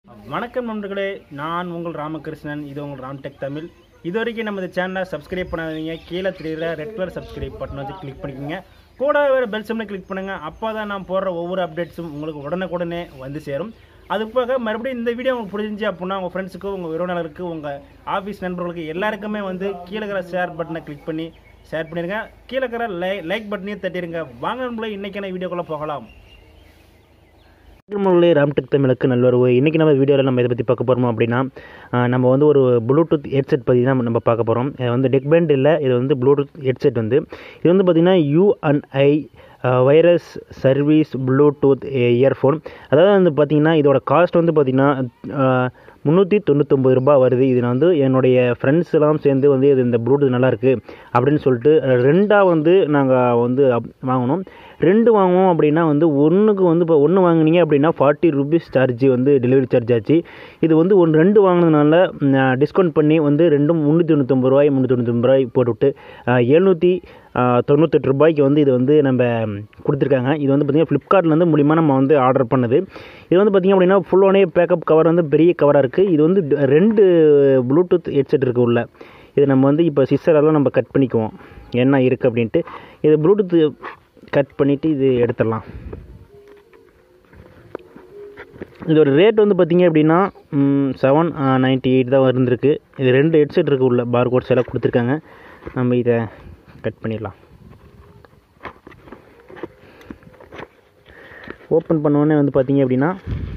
வணக்கம் நண்பர்களே நான் உங்கள் ராமகிருஷ்ணன் இது உங்கள் ராம்டெக் தமிழ் இது வரைக்கும் நம்ம சேனலை சப்ஸ்கிரைப் பண்ணாதீங்க கீழே தெரியுற ரெட் கலர் சப்ஸ்கிரைப் பட்டன் வந்து கிளிக் பண்ணிக்கோங்க கூட வேறு பெல் சிம்மில் கிளிக் பண்ணுங்கள் அப்போ தான் நான் போடுற ஒவ்வொரு அப்டேட்ஸும் உங்களுக்கு உடனுக்குடனே வந்து சேரும் அது போக மறுபடியும் இந்த வீடியோ உங்களுக்கு பிடிச்சிருந்துச்சு அப்படின்னா உங்கள் ஃப்ரெண்ட்ஸுக்கு உங்கள் உறவினருக்கு உங்கள் ஆஃபீஸ் நண்பர்களுக்கு எல்லாருக்குமே வந்து கீழே இருக்கிற ஷேர் பட்டனை கிளிக் பண்ணி ஷேர் பண்ணிடுங்க கீழே இருக்கிற லை லைக் பட்டனையும் தட்டிடுங்க வாங்க நண்பர்களே இன்றைக்கான வீடியோக்குள்ளே போகலாம் திருமலை ராம்டெக் தமிழுக்கு நல்வரவு இன்றைக்கி நம்ம வீடியோவில் நம்ம இதை பற்றி பார்க்க போகிறோம் அப்படின்னா ஆஹ் நம்ம வந்து ஒரு ப்ளூடூத் ஹெட்செட் பற்றி தான் நம்ம பார்க்க போகிறோம் இது வந்து நெக் பேண்ட் இல்லை இது வந்து ப்ளூடூத் ஹெட்செட் வந்து இது வந்து பார்த்திங்கன்னா UNI virus service Bluetooth earphone அதாவது வந்து பார்த்திங்கன்னா இதோட காஸ்ட் வந்து பார்த்திங்கன்னா முந்நூற்றி தொண்ணூத்தொம்பது ரூபாய் வருது இது நான் வந்து என்னுடைய ஃப்ரெண்ட்ஸ் எல்லாம் சேர்ந்து வந்து இது இந்த ப்ளூடூத் நல்லா இருக்குது அப்படின்னு சொல்லிட்டு ரெண்டாக வந்து நாங்கள் வந்து அப்- வாங்கினோம் ரெண்டு வாங்குவோம் அப்படின்னா வந்து ஒன்றுக்கு வந்து இப்போ ஒன்று வாங்குனீங்க அப்படின்னா ஃபார்ட்டி ருபீஸ் சார்ஜ் வந்து டெலிவரி சார்ஜ் ஆச்சு இது வந்து ஒன்று ரெண்டு வாங்கினதுனால டிஸ்கவுண்ட் பண்ணி வந்து ரெண்டும் முந்நூற்றி தொண்ணூத்தொம்பது ரூபாய் முந்நூற்றி தொண்ணூத்தொம்பது ரூபாய் போட்டுவிட்டு எழுநூற்றி தொண்ணூத்தெட்டு ரூபாய்க்கு வந்து இது வந்து நம்ம கொடுத்துருக்காங்க இது வந்து பார்த்திங்கன்னா ஃப்ளிப்கார்ட்லேருந்து மூலிமா நம்ம வந்து ஆர்டர் பண்ணது இது வந்து பார்த்திங்க அப்படின்னா ஃபுல் ஒனே பேக்கப் கவர் வந்து பெரிய கவராக இருக்குது இது வந்து ட- ரெண்டு ப்ளூடூத் ஹெட்செட் இருக்குது உள்ள இது நம்ம வந்து இப்போ சிஸ்டரெல்லாம் நம்ம கட் பண்ணிக்குவோம் என்ன இருக்குது அப்படின்ட்டு இது ப்ளூடூத் கட் பண்ணிவிட்டு இது எடுத்துடலாம் இதோட ரேட் வந்து பார்த்தீங்க அப்படின்னா செவன் நைன்ட்டி எயிட் தான் இருந்திருக்கு இது ரெண்டு ஹெட்செட் இருக்குது உள்ள பார் கோட்ஸ் எல்லாம் கொடுத்துருக்காங்க நம்ம இதை கட் பண்ணிடலாம் ஓப்பன் பண்ணோடனே வந்து பார்த்தீங்க அப்படின்னா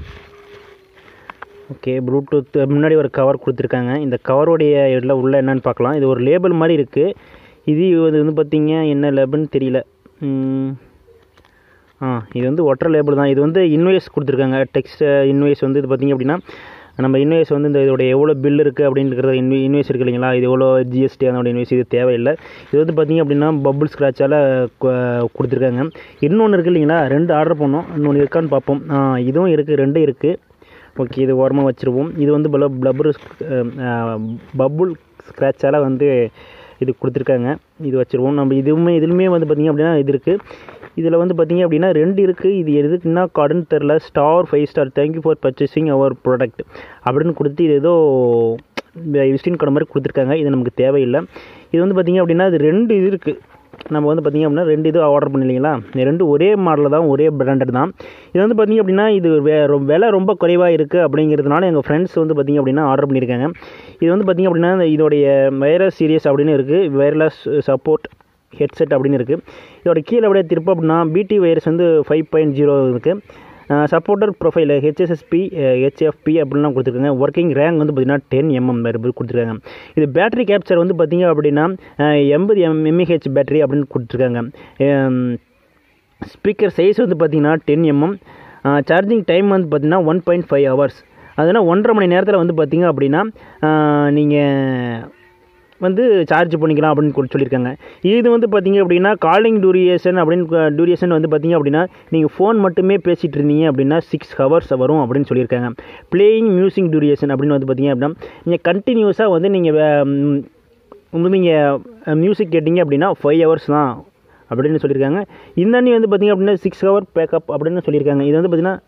ஓகே ப்ளூடூத் முன்னாடி ஒரு கவர் கொடுத்துருக்காங்க இந்த கவருடைய இதில் உள்ள என்னன்னு பார்க்கலாம் இது ஒரு லேபிள் மாதிரி இருக்குது இது இது வந்து பார்த்தீங்க என்ன லேபிள்னு தெரியல ம், ஆ இது வந்து ஒட்டர் லேபிள் தான் இது வந்து இன்வாய்ஸ் கொடுத்துருக்காங்க டெக்ஸ்ட் இன்வாய்ஸ் வந்து இது பார்த்தீங்க அப்படின்னா நம்ம இன்வாய்ஸ் வந்து இந்த இதோட எவ்வளோ பில் இருக்குது அப்படின்றது இன்வி இன்வாய்ஸ் இருக்கு இல்லைங்களா இது எவ்வளோ ஜிஎஸ்டி அதோட இன்வாய்ஸ் இது தேவையில்லை இது வந்து பார்த்தீங்க அப்படின்னா பபுள் ஸ்க்ராட்சால் கொடுத்துருக்காங்க இன்னொன்று இருக்குது இல்லைங்களா ரெண்டு ஆர்டர் பண்ணோம் இன்னொன்று இருக்கான்னு பார்ப்போம் ஆ இதுவும் இருக்குது ரெண்டும் இருக்குது ஓகே இது ஓரமாக வச்சுருவோம் இது வந்து பல ப்ளபுள் பபுள் ஸ்க்ராட்சால் வந்து இது கொடுத்துருக்காங்க இது வச்சுருவோம் நம்ம இதுவுமே இதுலையுமே வந்து பார்த்திங்க அப்படின்னா இது இருக்குது இதில் வந்து பார்த்திங்க அப்படின்னா ரெண்டு இருக்குது இது எதுக்குன்னா கார்டுன்னு தெரில star five star thank you for purchasing our product அப்படின்னு கொடுத்து இது ஏதோ விசிட்டிங் கார்டு மாதிரி கொடுத்துருக்காங்க இது நமக்கு தேவையில்லை இது வந்து பார்த்திங்க அப்படின்னா இது ரெண்டு இது இருக்குது நம்ம வந்து பார்த்திங்க அப்படின்னா ரெண்டு இது ஆர்டர் பண்ணிங்களா இந்த ரெண்டு ஒரே மாடலில் தான் ஒரே பிராண்டட் தான் இது வந்து பார்த்திங்க அப்படின்னா இது வே ரொ- விலை ரொம்ப குறைவாக இருக்குது அப்படிங்கிறதுனால எங்கள் ஃப்ரெண்ட்ஸ் வந்து பார்த்திங்க அப்படின்னா ஆர்டர் பண்ணியிருக்காங்க இது வந்து பார்த்திங்க அப்படின்னா இந்த இதோடைய வைரஸ் சீரியஸ் அப்படின்னு இருக்குது வைர்லெஸ் சப்போர்ட் ஹெட்செட் அப்படின்னு இருக்குது இதோட கீழே அப்படியே திருப்ப அப்படின்னா பிடி வைரஸ் வந்து ஃபைவ் பாயிண்ட் ஜீரோ இருக்குது சப்போர்ட்டர் ப்ரொஃபைல் ஹெச்எஸ்எஸ்பி ஹெச்எஃப்பி அப்படின்லாம் கொடுத்துருக்காங்க ஒர்க்கிங் ரேங்க் வந்து பார்த்திங்கன்னா டென் எம்எம் கொடுத்துருக்காங்க இது பேட்டரி கேப்சர் வந்து பார்த்திங்க அப்படின்னா எண்பது எம் எம்ஏஹெச் பேட்டரி அப்படின்னு கொடுத்துருக்காங்க ஸ்பீக்கர் சைஸ் வந்து பார்த்திங்கன்னா டென் எம்எம் சார்ஜிங் டைம் வந்து பார்த்திங்கன்னா ஒன் பாயிண்ட் ஃபைவ் ஹவர்ஸ் அதனால் ஒன்றரை மணி நேரத்தில் வந்து பார்த்திங்க அப்படின்னா நீங்கள் வந்து சார்ஜ் பண்ணிக்கலாம் அப்படின்னு கூட சொல்லியிருக்காங்க இது வந்து பார்த்தீங்க அப்படின்னா காலிங் டூரியேஷன் அப்படின்னு டூரியேஷன் வந்து பார்த்தீங்க அப்படின்னா நீங்கள் ஃபோன் மட்டுமே பேசிகிட்டு இருந்தீங்க அப்படின்னா சிக்ஸ் ஹவர்ஸ் வரும் அப்படின்னு சொல்லியிருக்காங்க பிளேயிங் மியூசிக் டூரியேஷன் அப்படின்னு வந்து பார்த்தீங்க அப்படின்னா நீங்கள் கண்டினியூஸாக வந்து நீங்கள் நீங்கள் மியூசிக் கேட்டிங்க அப்படின்னா ஃபைவ் ஹவர்ஸ் தான் அப்படின்னு சொல்லியிருக்காங்க இந்த அண்ணி வந்து பார்த்தீங்க அப்படின்னா சிக்ஸ் ஹவர் பேக்கப் அப்படின்னு சொல்லியிருக்காங்க இது வந்து பார்த்தீங்கன்னா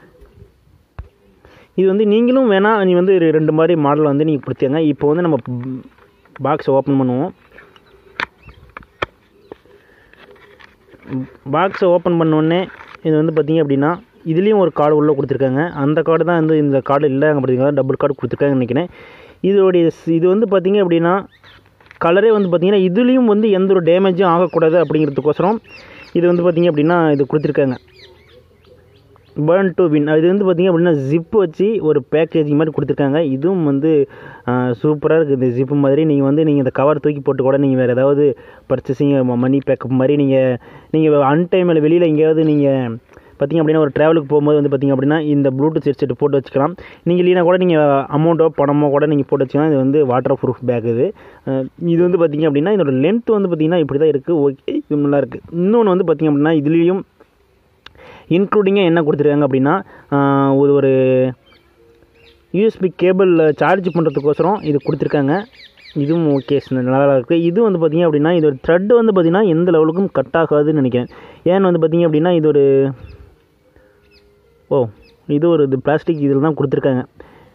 இது வந்து நீங்களும் வேணால் நீ வந்து ரெ- ரெண்டு மாதிரி மாடல் வந்து நீங்கள் கொடுத்தீங்க இப்போ வந்து நம்ம பாக்ஸ் ஓப்பன் பண்ணுவோம் பாக்ஸை ஓப்பன் பண்ணோடனே இது வந்து பார்த்தீங்க அப்படின்னா இதுலேயும் ஒரு கார்டு உள்ளே கொடுத்துருக்காங்க அந்த கார்டு தான் வந்து இந்த கார்டு இல்லை அங்கே பார்த்தீங்கன்னா டபுள் கார்டு கொடுத்துருக்காங்கன்னு நினைக்கிறேன் இதோடைய ஸ்- இது வந்து பார்த்தீங்க அப்படின்னா கலரே வந்து பார்த்தீங்கன்னா இதுலேயும் வந்து எந்த ஒரு டேமேஜும் ஆகக்கூடாது அப்படிங்கிறதுக்கோசரம் இது வந்து பார்த்தீங்க அப்படின்னா இது கொடுத்துருக்காங்க பேர்ன் டு வின் இது வந்து பார்த்திங்க அப்படின்னா ஜிப் வச்சு ஒரு பேக்கேஜிங் மாதிரி கொடுத்துருக்காங்க இதுவும் வந்து சூப்பராக இருக்குது இந்த ஜிப்பு மாதிரி நீங்கள் வந்து நீங்கள் இந்த கவர் தூக்கி போட்டு கூட நீங்கள் வேறு ஏதாவது பர்ச்சேசிங் மணி பேக்கப் மாதிரி நீங்கள் நீங்கள் அன்டைமில் வெளியில் எங்கேயாவது நீங்கள் பார்த்திங்க அப்படின்னா ஒரு ட்ராவலுக்கு போகும்போது வந்து பார்த்திங்க அப்படின்னா இந்த ப்ளூடூத் ஹெட்செட் போட்டு வச்சுக்கலாம் நீங்கள் இல்லைனா கூட நீங்கள் அமௌண்ட்டோ பணமோ கூட நீங்கள் போட்டு வச்சுக்கலாம் இது வந்து வாட்டர் ப்ரூஃப் பேக் இது அஹ் இது வந்து பார்த்திங்க அப்படின்னா இதோட லென்த் வந்து பார்த்திங்கன்னா இப்படி தான் இருக்குது ஓகே இது நல்லா இருக்குது இன்னொன்று வந்து பார்த்திங்க அப்படின்னா இதுலேயும் இன்க்ளூடிங்காக என்ன கொடுத்துருக்காங்க அப்படின்னா ஆஹ் ஒரு ஒரு யூஎஸ்பி கேபிள் சார்ஜ் பண்ணுறதுக்கோசரம் இது கொடுத்துருக்காங்க இதுவும் ஓகே நல்லா இருக்குது இது வந்து பார்த்திங்க அப்படின்னா இதோட த்ரெட் வந்து பார்த்திங்கன்னா எந்த லெவலுக்கும் கட் ஆகாதுன்னு நினைக்கிறேன் ஏன்னு வந்து பார்த்திங்க அப்படின்னா இது ஒரு ஓ இது ஒரு இது பிளாஸ்டிக் இதில் தான் கொடுத்துருக்காங்க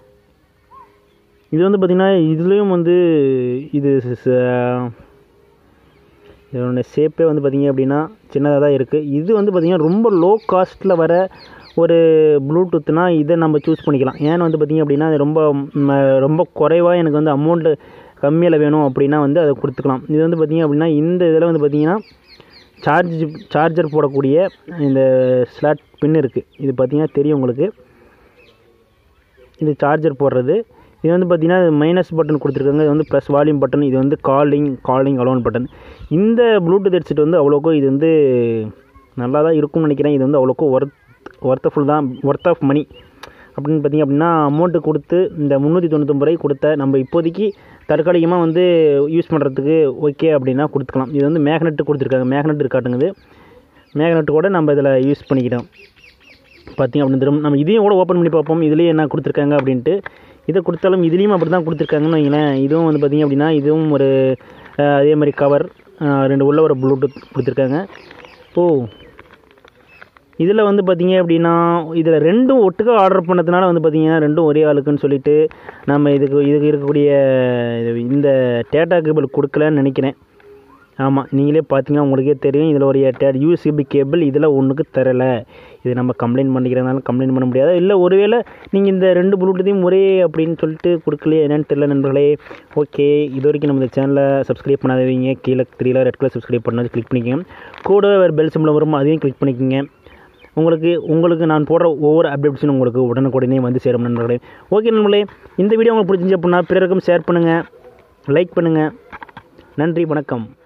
இது வந்து பார்த்திங்கன்னா இதுலேயும் வந்து இது ச- இதோட ஷேப்பே வந்து பார்த்திங்க அப்படின்னா சின்னதாக தான் இருக்குது இது வந்து பார்த்திங்கன்னா ரொம்ப லோ காஸ்ட்டில் வர ஒரு ப்ளூடூத்னா இதை நம்ம சூஸ் பண்ணிக்கலாம் ஏன்னு வந்து பார்த்திங்க அப்படின்னா அது ரொம்ப ம், ரொம்ப குறைவாக எனக்கு வந்து அமௌண்ட்டு கம்மியில் வேணும் அப்படின்னா வந்து அதை கொடுத்துக்கலாம் இது வந்து பார்த்திங்க அப்படின்னா இந்த இதில் வந்து பார்த்திங்கன்னா சார்ஜ் சார்ஜர் போடக்கூடிய இந்த ஸ்லாட் பின் இருக்குது இது பார்த்திங்கன்னா தெரியும் உங்களுக்கு இது சார்ஜர் போடுறது இது வந்து பார்த்திங்கன்னா மைனஸ் பட்டன் கொடுத்துருக்காங்க இது வந்து ப்ளஸ் வால்யூம் பட்டன் இது வந்து காலிங் காலிங் அலோன் பட்டன் இந்த ப்ளூடூத் ஹெட்செட் வந்து அவ்வளோக்கோ இது வந்து நல்லா தான் இருக்கும்னு நினைக்கிறேன் இது வந்து அவ்வளோக்கோ ஒர்த் ஒர்த்தஃபுல் தான் ஒர்த் ஆஃப் மணி அப்படின்னு பார்த்திங்க அப்படின்னா அமௌண்ட்டு கொடுத்து இந்த முந்நூற்றி தொண்ணூத்தொம்பது ரூபாய்க்கு கொடுத்த நம்ம இப்போதைக்கு தற்காலிகமாக வந்து யூஸ் பண்ணுறதுக்கு ஓகே அப்படின்னா கொடுத்துக்கலாம் இது வந்து மேக்னெட்டு கொடுத்துருக்காங்க மேக்னெட் இருக்காட்டுங்குது மேக்னெட்டு கூட நம்ம இதில் யூஸ் பண்ணிக்கிறோம் பார்த்திங்க அப்படின்னு திரும்ப நம்ம இதையும் கூட ஓப்பன் பண்ணி பார்ப்போம் இதுலேயே என்ன கொடுத்துருக்காங்க அப்படின்ட்டு இதை கொடுத்தாலும் இதுலேயும் அப்படி தான் கொடுத்துருக்காங்கன்னு வைங்களேன் இதுவும் வந்து பார்த்திங்க அப்படின்னா இதுவும் ஒரு அஹ், அதே மாதிரி கவர் ரெண்டு உள்ள ஒரு ப்ளூடூத் கொடுத்துருக்காங்க ஓ இதில் வந்து பார்த்தீங்க அப்படின்னா இதில் ரெண்டும் ஒட்டுக்கா ஆர்டர் பண்ணதுனால வந்து பார்த்தீங்கன்னா ரெண்டும் ஒரே ஆளுக்குன்னு சொல்லிட்டு நம்ம இதுக்கு இதுக்கு இருக்கக்கூடிய இது- இந்த டேட்டா கேபிள் கொடுக்கலன்னு நினைக்கிறேன் ஆமாம் நீங்களே பார்த்தீங்கன்னா உங்களுக்கே தெரியும் இதில் ஒரு டே யூஎஸ்பி கேபிள் இதில் ஒன்றுக்கு தரலை இது நம்ம கம்ப்ளைண்ட் பண்ணிக்கிறதுனால கம்ப்ளைண்ட் பண்ண முடியாது இல்லை ஒருவேளை நீங்கள் இந்த ரெண்டு ப்ளூடூத்தையும் ஒரே அப்படின்னு சொல்லிட்டு கொடுக்கலையே என்னன்னு தெரியல நண்பர்களே ஓகே இது வரைக்கும் நம்ம இந்த சேனலை சப்ஸ்கிரைப் பண்ணாதவங்க கீழே த்ரீல ரெட் கலர் சப்ஸ்கிரைப் பண்ணது கிளிக் பண்ணிக்கோங்க கூட வேறு பெல் சிம்பிள் வரும் அதையும் கிளிக் பண்ணிக்கோங்க உங்களுக்கு உங்களுக்கு நான் போடுற ஒவ்வொரு அப்டேட்ஸும் உங்களுக்கு உடனுக்குடனே வந்து சேரும் நண்பர்களே ஓகே நண்பர்களே இந்த வீடியோ உங்களுக்கு பிடிச்சிருந்துச்சு அப்படின்னா பிறருக்கும் ஷேர் பண்ணுங்கள் லைக் பண்ணுங்கள் நன்றி வணக்கம்